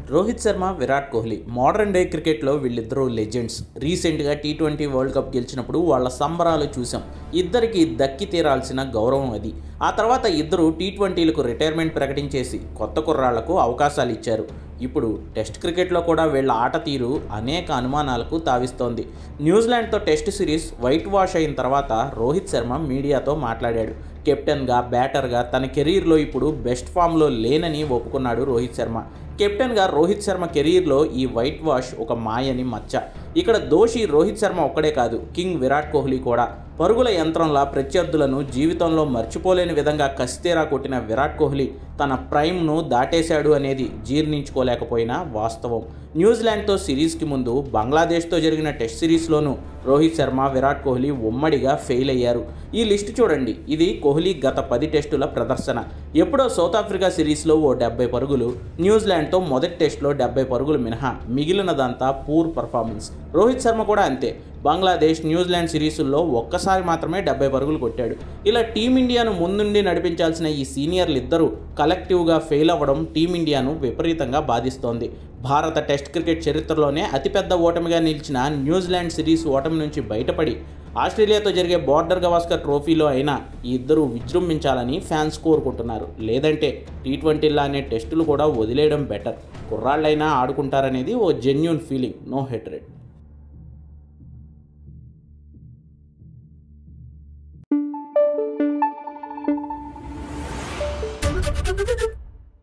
Rohit Sharma Virat Kohli modern day క్రికెట్లో వీళ్ళిద్దరూ legends రీసెంట్గా టీ ట్వంటీ వరల్డ్ కప్ గెలిచినప్పుడు వాళ్ళ సంబరాలు చూసాం ఇద్దరికి దక్కి తీరాల్సిన గౌరవం అది ఆ తర్వాత ఇద్దరు టీ ట్వంటీలకు రిటైర్మెంట్ ప్రకటించేసి కొత్త కుర్రాళ్లకు అవకాశాలు ఇచ్చారు ఇప్పుడు టెస్ట్ క్రికెట్లో కూడా వీళ్ళ ఆట తీరు అనేక అనుమానాలకు తావిస్తోంది న్యూజిలాండ్తో టెస్ట్ సిరీస్ వైట్ వాష్ అయిన తర్వాత రోహిత్ శర్మ మీడియాతో మాట్లాడాడు కెప్టెన్గా బ్యాటర్గా తన కెరీర్లో ఇప్పుడు బెస్ట్ ఫామ్లో లేనని ఒప్పుకున్నాడు రోహిత్ శర్మ కెప్టెన్గా రోహిత్ శర్మ కెరీర్లో ఈ వైట్ వాష్ ఒక మాయని మచ్చ ఇక్కడ దోషి రోహిత్ శర్మ ఒక్కడే కాదు కింగ్ విరాట్ కోహ్లీ కూడా పరుగుల యంత్రంలా ప్రత్యర్థులను జీవితంలో మర్చిపోలేని విధంగా కసితేరా కొట్టిన విరాట్ కోహ్లీ తన ప్రైమ్ను దాటేశాడు అనేది జీర్ణించుకోలేకపోయినా వాస్తవం న్యూజిలాండ్తో సిరీస్కి ముందు బంగ్లాదేశ్తో జరిగిన టెస్ట్ సిరీస్లోనూ రోహిత్ శర్మ విరాట్ కోహ్లీ ఉమ్మడిగా ఫెయిల్ అయ్యారు ఈ లిస్ట్ చూడండి ఇది కోహ్లీ గత పది టెస్టుల ప్రదర్శన ఎప్పుడో సౌత్ ఆఫ్రికా సిరీస్లో ఓ డెబ్బై పరుగులు న్యూజిలాండ్తో మొదటి టెస్ట్లో డెబ్బై పరుగులు మినహా మిగిలినదంతా పూర్ పర్ఫార్మెన్స్ రోహిత్ శర్మ కూడా అంతే బంగ్లాదేశ్ న్యూజిలాండ్ సిరీసుల్లో ఒక్కసారి మాత్రమే డెబ్బై పరుగులు కొట్టాడు ఇలా టీమిండియాను ముందుండి నడిపించాల్సిన ఈ సీనియర్లు ఇద్దరూ కలెక్టివ్గా ఫెయిల్ అవ్వడం టీమిండియాను విపరీతంగా బాధిస్తోంది భారత టెస్ట్ క్రికెట్ చరిత్రలోనే అతిపెద్ద ఓటమిగా నిలిచిన న్యూజిలాండ్ సిరీస్ ఓటమి నుంచి బయటపడి ఆస్ట్రేలియాతో జరిగే బార్డర్ గవాస్కర్ ట్రోఫీలో అయినా ఈ ఇద్దరు విజృంభించాలని ఫ్యాన్స్ కోరుకుంటున్నారు లేదంటే టీ ట్వంటీలా అనే టెస్టులు కూడా వదిలేయడం బెటర్ కుర్రాళ్ళైనా ఆడుకుంటారనేది ఓ జెన్యున్ ఫీలింగ్ నో హెట్రెడ్